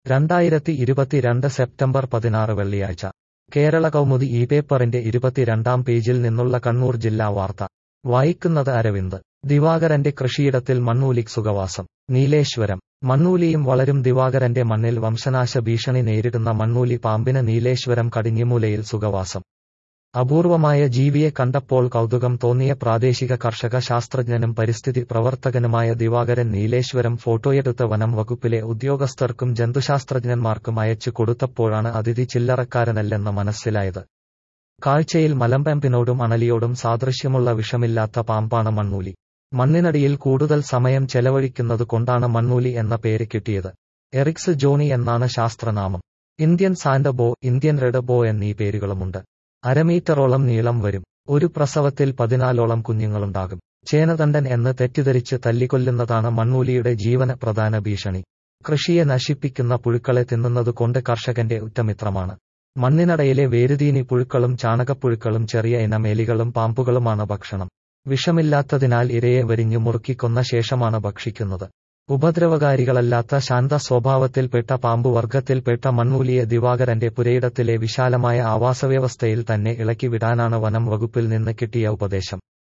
രണ്ടായിരത്തി ഇരുപത്തിരണ്ട് സെപ്റ്റംബർ പതിനാറ് വെള്ളിയാഴ്ച കേരള കൗമുദി ഈ പേപ്പറിന്റെ ഇരുപത്തിരണ്ടാം പേജിൽ നിന്നുള്ള കണ്ണൂർ ജില്ലാ വാർത്ത വായിക്കുന്നത് അരവിന്ദ് ദിവാകരന്റെ കൃഷിയിടത്തിൽ മണ്ണൂലിക് സുഖവാസം നീലേശ്വരം മണ്ണൂലിയും വളരും ദിവാകരന്റെ മണ്ണിൽ വംശനാശ ഭീഷണി നേരിടുന്ന മണ്ണൂലി പാമ്പിന് നീലേശ്വരം കടിഞ്ഞിമൂലയിൽ സുഖവാസം അപൂർവമായ ജീവിയെ കണ്ടപ്പോൾ കൗതുകം തോന്നിയ പ്രാദേശിക കർഷക ശാസ്ത്രജ്ഞനും പരിസ്ഥിതി പ്രവർത്തകനുമായ ദിവാകരൻ നീലേശ്വരം ഫോട്ടോയെടുത്ത് വനം വകുപ്പിലെ ഉദ്യോഗസ്ഥർക്കും ജന്തുശാസ്ത്രജ്ഞന്മാർക്കും അയച്ചു കൊടുത്തപ്പോഴാണ് അതിഥി ചില്ലറക്കാരനല്ലെന്ന് മനസ്സിലായത് കാഴ്ചയിൽ മലമ്പമ്പിനോടും അണലിയോടും സാദൃശ്യമുള്ള വിഷമില്ലാത്ത പാമ്പാണ് മണ്ണൂലി മണ്ണിനടിയിൽ കൂടുതൽ സമയം ചെലവഴിക്കുന്നത് കൊണ്ടാണ് മണ്ണൂലി എന്ന പേര് കിട്ടിയത് എറിക്സ് ജോണി എന്നാണ് ശാസ്ത്രനാമം Indian sand boa Indian red boa എന്നീ പേരുകളുമുണ്ട് അരമീറ്ററോളം നീളം വരും ഒരു പ്രസവത്തിൽ പതിനാലോളം കുഞ്ഞുങ്ങളുണ്ടാകും ചേനതണ്ടൻ എന്ന് തെറ്റിദ്ധരിച്ച് തല്ലിക്കൊല്ലുന്നതാണ് മണ്ണൂലിയുടെ ജീവന പ്രധാന ഭീഷണി കൃഷിയെ നശിപ്പിക്കുന്ന പുഴുക്കളെ തിന്നുന്നതുകൊണ്ട് കർഷകന്റെ ഉറ്റമിത്രമാണ് മണ്ണിനടയിലെ വേരുതീനി പുഴുക്കളും ചാണകപ്പുഴുക്കളും ചെറിയ ഇനം എലികളും പാമ്പുകളുമാണ് ഭക്ഷണം വിഷമില്ലാത്തതിനാൽ ഇരയെ വരിഞ്ഞു മുറുക്കിക്കൊന്ന ശേഷമാണ് ഭക്ഷിക്കുന്നത് ഉപദ്രവകാരികളല്ലാത്ത ശാന്ത സ്വഭാവത്തിൽപ്പെട്ട പാമ്പുവർഗത്തിൽപ്പെട്ട മണ്ണൂലിയെ ദിവാകരന്റെ പുരയിടത്തിലെ വിശാലമായ ആവാസവ്യവസ്ഥയിൽ തന്നെ ഇളക്കി വിടാനാണ് വനം വകുപ്പിൽ നിന്ന് കിട്ടിയ ഉപദേശം